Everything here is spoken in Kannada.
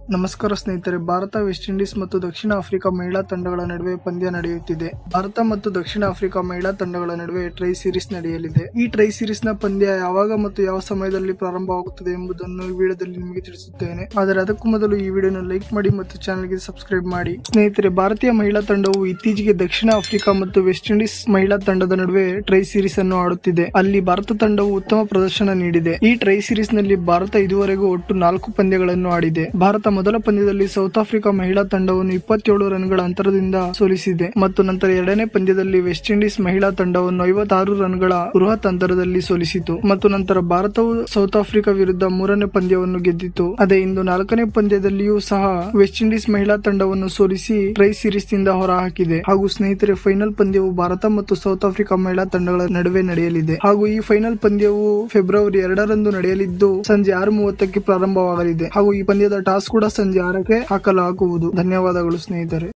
ನಮಸ್ಕಾರ ಸ್ನೇಹಿತರೆ ಭಾರತ ವೆಸ್ಟ್ ಇಂಡೀಸ್ ಮತ್ತು ದಕ್ಷಿಣ ಆಫ್ರಿಕಾ ಮಹಿಳಾ ತಂಡಗಳ ನಡುವೆ ಪಂದ್ಯ ನಡೆಯುತ್ತಿದೆ ಭಾರತ ಮತ್ತು ದಕ್ಷಿಣ ಆಫ್ರಿಕಾ ಮಹಿಳಾ ತಂಡಗಳ ನಡುವೆ ಟ್ರೈ ಸೀರೀಸ್ ನಡೆಯಲಿದೆ ಈ ಟ್ರೈ ಸೀರೀಸ್ ನ ಪಂದ್ಯ ಯಾವಾಗ ಮತ್ತು ಯಾವ ಸಮಯದಲ್ಲಿ ಪ್ರಾರಂಭವಾಗುತ್ತದೆ ಎಂಬುದನ್ನು ಈ ವಿಡಿಯೋದಲ್ಲಿ ನಿಮಗೆ ತಿಳಿಸುತ್ತೇನೆ ಆದರೆ ಅದಕ್ಕೂ ಮೊದಲು ಈ ವಿಡಿಯೋನ ಲೈಕ್ ಮಾಡಿ ಮತ್ತು ಚಾನಲ್ಗೆ ಸಬ್ಸ್ಕ್ರೈಬ್ ಮಾಡಿ ಸ್ನೇಹಿತರೆ ಭಾರತೀಯ ಮಹಿಳಾ ತಂಡವು ಇತ್ತೀಚೆಗೆ ದಕ್ಷಿಣ ಆಫ್ರಿಕಾ ಮತ್ತು ವೆಸ್ಟ್ ಇಂಡೀಸ್ ಮಹಿಳಾ ತಂಡದ ನಡುವೆ ಟ್ರೈ ಸೀರೀಸ್ ಅನ್ನು ಆಡುತ್ತಿದೆ ಅಲ್ಲಿ ಭಾರತ ತಂಡವು ಉತ್ತಮ ಪ್ರದರ್ಶನ ನೀಡಿದೆ ಈ ಟ್ರೈ ಸೀರೀಸ್ ನಲ್ಲಿ ಭಾರತ ಇದುವರೆಗೂ ಒಟ್ಟು ನಾಲ್ಕು ಪಂದ್ಯಗಳನ್ನು ಆಡಿದೆ ಭಾರತ ಮೊದಲ ಪಂದ್ಯದಲ್ಲಿ ಸೌತ್ ಆಫ್ರಿಕಾ ಮಹಿಳಾ ತಂಡವನ್ನು ಇಪ್ಪತ್ತೇಳು ರನ್ಗಳ ಅಂತರದಿಂದ ಸೋಲಿಸಿದೆ ಮತ್ತು ನಂತರ ಎರಡನೇ ಪಂದ್ಯದಲ್ಲಿ ವೆಸ್ಟ್ ಇಂಡೀಸ್ ಮಹಿಳಾ ತಂಡವನ್ನು ಐವತ್ತಾರು ರನ್ಗಳ ಬೃಹತ್ ಅಂತರದಲ್ಲಿ ಸೋಲಿಸಿತು ಮತ್ತು ನಂತರ ಭಾರತವು ಸೌತ್ ಆಫ್ರಿಕಾ ವಿರುದ್ಧ ಮೂರನೇ ಪಂದ್ಯವನ್ನು ಗೆದ್ದಿತು ಅದೇ ಇಂದು ನಾಲ್ಕನೇ ಪಂದ್ಯದಲ್ಲಿಯೂ ಸಹ ವೆಸ್ಟ್ ಇಂಡೀಸ್ ಮಹಿಳಾ ತಂಡವನ್ನು ಸೋಲಿಸಿ ಟ್ರೈ ಸೀರೀಸ್ ನಿಂದ ಹೊರಹಾಕಿದೆ ಹಾಗೂ ಸ್ನೇಹಿತರೆ ಫೈನಲ್ ಪಂದ್ಯವು ಭಾರತ ಮತ್ತು ಸೌತ್ ಆಫ್ರಿಕಾ ಮಹಿಳಾ ತಂಡಗಳ ನಡುವೆ ನಡೆಯಲಿದೆ ಹಾಗೂ ಈ ಫೈನಲ್ ಪಂದ್ಯವು ಫೆಬ್ರವರಿ ಎರಡರಂದು ನಡೆಯಲಿದ್ದು ಸಂಜೆ ಆರು ಮೂವತ್ತಕ್ಕೆ ಪ್ರಾರಂಭವಾಗಲಿದೆ ಹಾಗೂ ಈ ಪಂದ್ಯದ ಟಾಸ್ ಕೂಡ ಸಂಜೆ ಆರಕ್ಕೆ ಹಾಕಲಾಗುವುದು ಧನ್ಯವಾದಗಳು ಸ್ನೇಹಿತರೆ